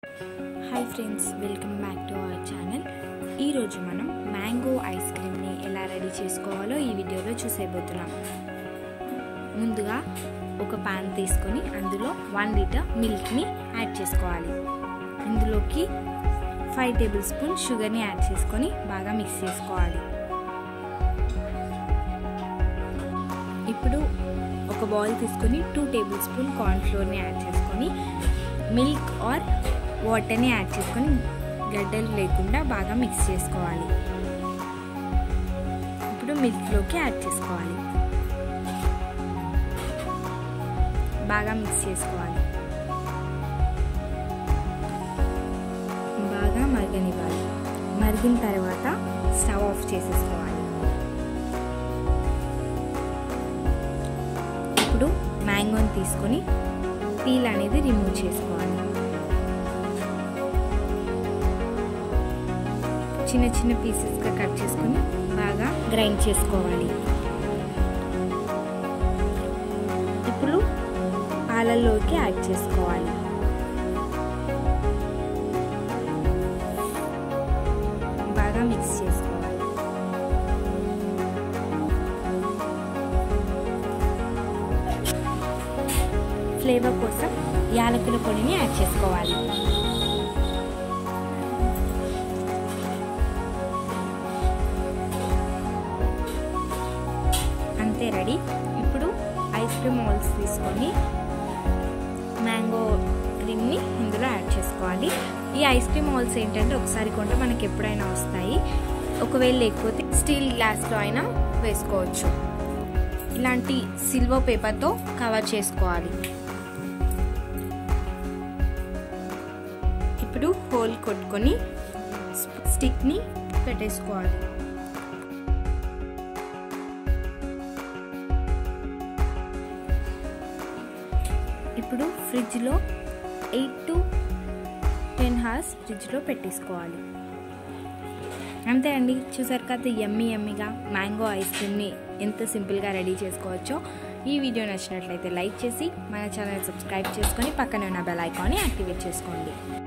hi friends welcome back to our channel ఈరోజు మనం mango ice క్రీమ్ని ఎలా రెడీ చేసుకోవాలో ఈ వీడియోలో చూసేయబోతున్నాం ముందుగా ఒక పాన్ తీసుకొని అందులో వన్ లీటర్ మిల్క్ని యాడ్ చేసుకోవాలి ఇందులోకి ఫైవ్ టేబుల్ స్పూన్ షుగర్ని యాడ్ చేసుకొని బాగా మిక్స్ చేసుకోవాలి ఇప్పుడు ఒక బౌల్ తీసుకొని టూ టేబుల్ స్పూన్ కార్న్ఫ్లోర్ని యాడ్ చేసుకొని మిల్క్ ఆర్ వాటర్ని యాడ్ చేసుకొని గడ్డలు లేకుండా బాగా మిక్స్ చేసుకోవాలి ఇప్పుడు మిల్క్లోకి యాడ్ చేసుకోవాలి బాగా మిక్స్ చేసుకోవాలి బాగా మరగనివ్వాలి మరిగిన తర్వాత స్టవ్ ఆఫ్ చేసేసుకోవాలి ఇప్పుడు మ్యాంగోని తీసుకొని పీల్ అనేది రిమూవ్ చేసుకోవాలి చిన్న చిన్న పీసెస్గా కట్ చేసుకొని బాగా గ్రైండ్ చేసుకోవాలి ఇప్పుడు పాలల్లోకి యాడ్ చేసుకోవాలి బాగా మిక్స్ చేసుకోవాలి ఫ్లేవర్ కోసం యాలకుల పొడిని యాడ్ చేసుకోవాలి అంతే రెడీ ఇప్పుడు ఐస్ క్రీమ్ మోల్స్ తీసుకొని మ్యాంగో క్రీమ్ని ఇందులో యాడ్ చేసుకోవాలి ఈ ఐస్ క్రీమ్ మోల్స్ ఏంటంటే ఒకసారి కొంటే మనకి ఎప్పుడైనా వస్తాయి ఒకవేళ లేకపోతే స్టీల్ గ్లాస్లో అయినా వేసుకోవచ్చు ఇలాంటి సిల్వర్ పేపర్తో కవర్ చేసుకోవాలి ఇప్పుడు హోల్ కొట్టుకొని స్టిక్ని పెట్టేసుకోవాలి ఇప్పుడు ఫ్రిడ్జ్లో ఎయిట్ టు టెన్ హవర్స్ ఫ్రిడ్జ్లో పెట్టేసుకోవాలి అంతే అండి చూసారు కదా ఎమ్మి ఎమ్మిగా మ్యాంగో ఐస్ క్రీమ్ని ఎంత సింపుల్గా రెడీ చేసుకోవచ్చో ఈ వీడియో నచ్చినట్లయితే లైక్ చేసి మన ఛానల్ సబ్స్క్రైబ్ చేసుకొని పక్కనే ఉన్న బెల్ ఐకాన్ని యాక్టివేట్ చేసుకోండి